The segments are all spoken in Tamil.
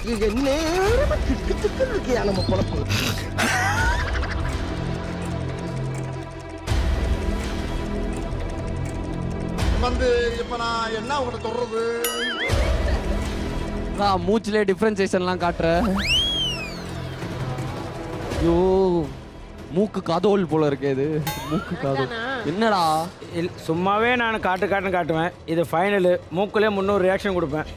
நேரமா திக்கு திக்கு இருக்கியா நம்ம பொழப்பு வந்து இப்ப நான் என்ன உங்கள்கிட்ட சொல்றது நான் மூச்சிலே டிஃபரன்சியேஷன்லாம் காட்டுற ஐயோ மூக்கு கதோல் போல இருக்கே இது மூக்கு கதோல் என்னடா இல் சும்மாவே நான் காட்டு காட்டுன்னு காட்டுவேன் இது ஃபைனலு மூக்குலேயே முந்நூறு ரியாக்ஷன் கொடுப்பேன்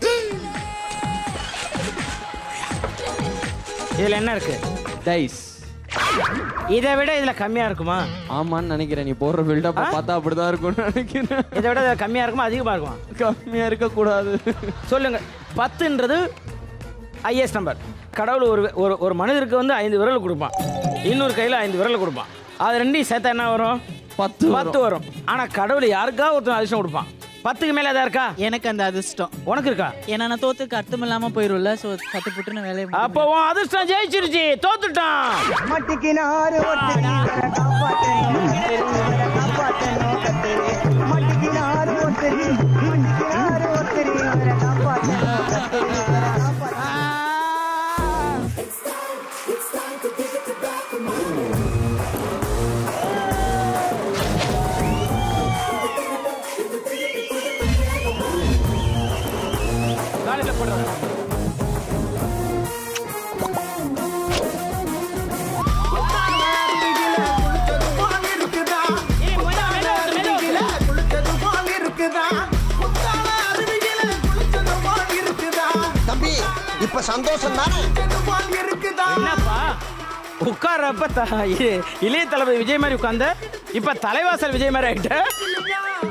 இதில் என்ன இருக்கு டைஸ் இதை விட இதில் கம்மியாக இருக்குமா ஆமான்னு நினைக்கிறேன் நீ போடுற பில்டப் பார்த்தா அப்படிதான் இருக்கும்னு நினைக்கிறேன் இதை விட இதில் கம்மியாக இருக்குமா அதிகமாக இருக்குமா கம்மியா இருக்க கூடாது சொல்லுங்க பத்துன்றது ஹையஸ்ட் நம்பர் கடவுள் ஒரு ஒரு ஒரு மனிதருக்கு வந்து ஐந்து விரல் கொடுப்பான் இன்னொரு கையில் ஐந்து விரல் கொடுப்பான் அது ரெண்டையும் சேர்த்தா என்ன வரும் பத்து பத்து வரும் ஆனால் கடவுள் யாருக்காவது ஒருத்தன் அதிர்ஷ்டம் கொடுப்பான் பத்துக்கு மேலே எதாவது இருக்கா எனக்கு அந்த அதிர்ஷ்டம் உனக்கு இருக்கா ஏன்னா நான் தோத்துக்கு அர்த்தம் இல்லாம போயிரும்ல சோ பத்து புட்டுன்னு வேலையை முடிக்க அப்போ உன் அதிர்ஷ்டம் ஜெயிச்சிருச்சு தோத்துட்டான் மட்டிக்கினாரு ஒருத்தரி இவரை காப்பாத்தணும் இவரை காப்பாத்தணும் கத்தரி மட்டிக்கினாரு ஒருத்தரி மட்டிக்கினாரு ஒருத்தரி இவரை காப்பாத்தணும் கத்தரி இவரை காப்பாத்தணும் காலையில் போடுறேன் ஏய், மெல்ல, மெல்ல வந்து, மெல்ல வந்து. தம்பி இப்ப சந்தோஷம் தானே என்னப்பா உட்கார்றப்ப த- இ- இளைய தளபதி விஜய் மாதிரி உட்கார்ந்த இப்ப தலைவாசல் விஜய் மாதிரி ஆயிட்ட